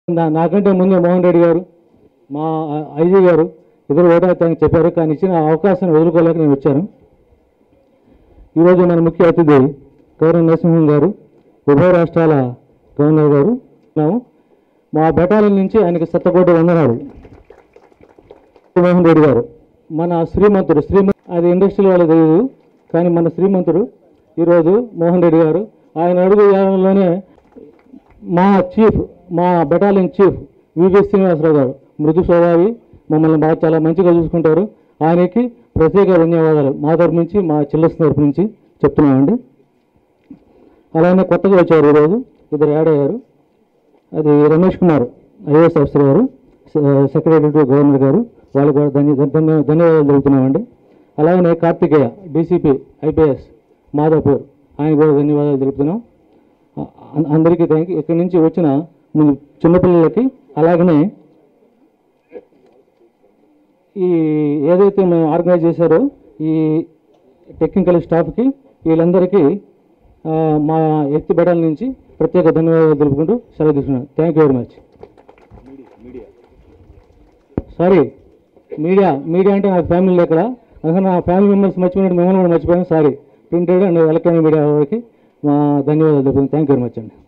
నా- నాకంటే ముందే మోహన్ రెడ్డి గారు మా ఐజీ గారు ఇద్దరు ఓటానికి చెప్పారు కానీ ఇచ్చిన అవకాశాన్ని వదులుకోలేక నేను వచ్చాను ఈరోజు మన ముఖ్య అతిథి గౌరవ నరసింహం గారు ఉభయ రాష్ట్రాల గవర్నర్ గారు ఉన్నాము మా బెటాలియన్ నుంచి ఆయనకి సత్తకోటి వందనాలు మోహన్ రెడ్డి గారు మన శ్రీమంతుడు శ్రీమంత్ అది ఇండస్ట్రీలో వాళ్ళకి తెలియదు కానీ మన శ్రీమంతుడు ఈరోజు మోహన్ రెడ్డి గారు ఆయన అడుగు యానంలోనే మా చీఫ్ మా బెటాలియన్ చీఫ్ వివి శ్రీనివాసరావు గారు మృదు స్వభావి మమ్మల్ని బాగా చాలా మంచిగా చూసుకుంటారు ఆయనకి ప్రత్యేక ధన్యవాదాలు మా తరపు నుంచి మా చిల్లస్ తరపు నుంచి చెప్తున్నామండి అలానే కొత్తగా వచ్చారు ఈరోజు ఇద్దరు యాడ్ అయ్యారు అది రమేష్ కుమార్ ఐఏఎస్ ఆఫీసర్ గారు సెక్రటరీ టు గవర్నర్ గారు వాళ్ళు కూడా ధన్య ధన్య- ధన్యవాదాలు తెలుపుతున్నామండి అలాగనే కార్తికేయ డీసీపీ ఐపీఎస్ మాధవపూర్ ఆయన కూడా ధన్యవాదాలు తెలుపుతున్నాం అ- అందరికీ థ్యాంక్ యూ ఇక్కడి నుంచి వచ్చిన ముందు చిన్నపిల్లలకి అలాగనే ఈ ఏదైతే మేము ఆర్గనైజ్ చేశారో ఈ టెక్నికల్ స్టాఫ్కి వీళ్ళందరికీ ఆ, మా ఎత్తి బెడల నుంచి ప్రత్యేక ధన్యవాదాలు తెలుపుకుంటూ సెలవు తీసుకున్నాను thank you very much sorry media media అంటే నాకు ఫ్యామిలీ ఎక్కడ అందుకని నా ఫ్యామిలీ మెంబర్స్ మర్చిపోయినట్టు మిమ్మల్ని కూడా మర్చిపోయాను sorry printed and electronic media వారికి మా ధన్యవాదాలు తెలుపుతున్నాను థ్యాంక్ యూ వెరీ మచ్ అండి